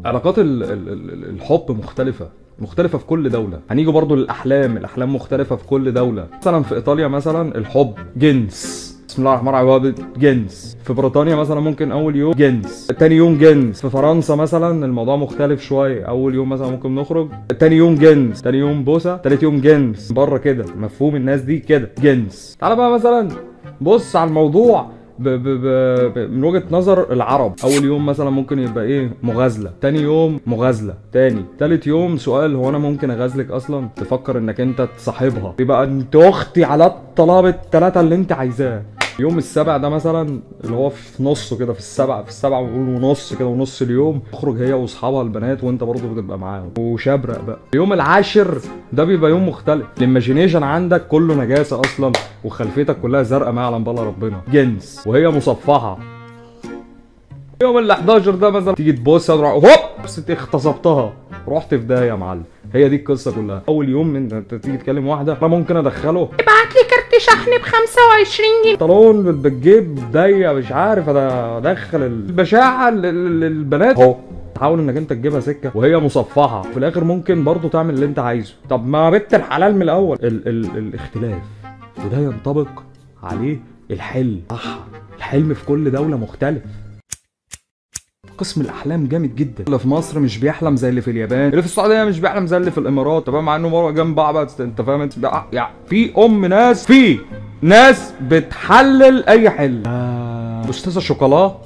علاقات ال- ال- ال- الحب مختلفة مختلفة في كل دولة هنيجي برضو للأحلام الأحلام مختلفة في كل دولة مثلا في إيطاليا مثلا الحب جنس بسم الله الرحمن الرحيم جنس في بريطانيا مثلا ممكن اول يوم جنس تاني يوم جنس في فرنسا مثلا الموضوع مختلف شويه اول يوم مثلا ممكن نخرج تاني يوم جنس تاني يوم بوسه تالت يوم جنس بره كده مفهوم الناس دي كده جنس تعالى بقى مثلا بص على الموضوع ب ب ب ب من وجهه نظر العرب اول يوم مثلا ممكن يبقى ايه مغازله تاني يوم مغازله تاني تالت يوم سؤال هو انا ممكن اغازلك اصلا تفكر انك انت تصاحبها يبقى انت اختي على الطلب التلاته اللي انت عايزاه يوم السبع ده مثلا اللي هو في نصه كده في السبع في السبع ونص كده ونص اليوم تخرج هي واصحابها البنات وانت برضه بتبقى معاهم وشبرق بقى يوم العاشر ده بيبقى يوم مختلف الايماجينيشن عندك كله نجاسه اصلا وخلفيتك كلها زرقاء ما يعلم بالله ربنا جنس وهي مصفحه يوم ال 11 ده مثلا تيجي تبص تروح هوب بس انت اغتصبتها رحت في داهيه يا معلم هي دي القصه كلها اول يوم من انت تيجي تكلم واحده انا ممكن ادخله ابعت لي كارت شحن ب 25 جنيه طالون بتجيب ضيق مش عارف انا ادخل البشاعه لل- للبنات اهو تحاول انك انت تجيبها سكه وهي مصفحه في الاخر ممكن برضو تعمل اللي انت عايزه طب ما بنت الحلال من الاول ال ال الاختلاف وده ينطبق عليه الحلم صح الحلم في كل دوله مختلف قسم الاحلام جامد جدا اللي في مصر مش بيحلم زي اللي في اليابان اللي في السعوديه مش بيحلم زي اللي في الامارات طبعا مع انه مره جنب بعض بس انت فاهم انت بقى- يعني في ام ناس في ناس بتحلل اي حلم آه. استاذه شوكولا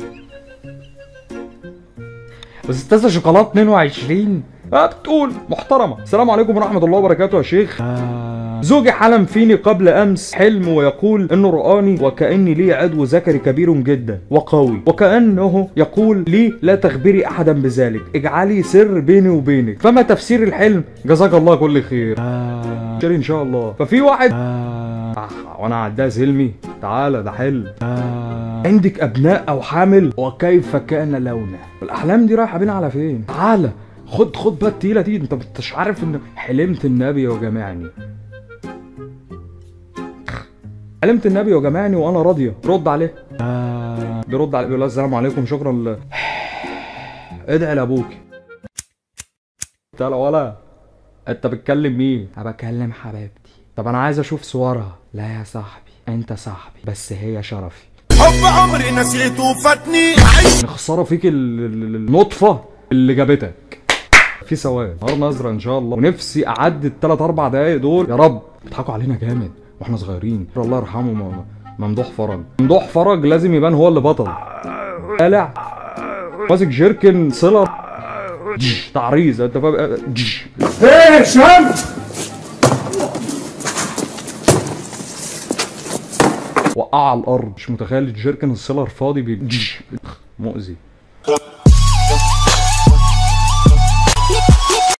استاذه شوكولا 22 اه بتقول محترمه السلام عليكم ورحمه الله وبركاته يا شيخ آه. زوجي حلم فيني قبل امس حلم ويقول انه رآني وكاني لي عضو ذكري كبير جدا وقوي وكانه يقول لي لا تخبري احدا بذلك اجعلي سر بيني وبينك فما تفسير الحلم جزاك الله كل خير آه. شير ان شاء الله ففي واحد آه. وانا عداها سلمي تعالى ده حلم آه. عندك ابناء او حامل وكيف كان لونه الاحلام دي رايحه بينا على فين تعالى خد خد بقى التقيله دي انت مش عارف ان حلمت النبي وجمعني حلمت النبي وجمعني وانا راضيه رد عليه آه. بيرد عليه بيقول له السلام عليكم شكرا ل... ادعي لابوك تعالى ولا انت بتكلم مين انا بكلم حبيبتي طب انا عايز اشوف صورها لا يا صاحبي انت صاحبي بس هي شرفي حب عمري نسيته فاتني خساره فيك ال- ال- النطفه اللي جابتك في ثواب نهار نظره ان شاء الله ونفسي اعدي الثلاث اربع دقايق دول يا رب بيضحكوا علينا جامد واحنا صغيرين الله يرحمه م- ممدوح فرج ممدوح فرج لازم يبان هو اللي بطل قلع ماسك جيركن صله جش، تعريض انت فاهم جش. وقع على الارض مش متخيل الجيركن السيلر فاضي بي... جش. مؤذي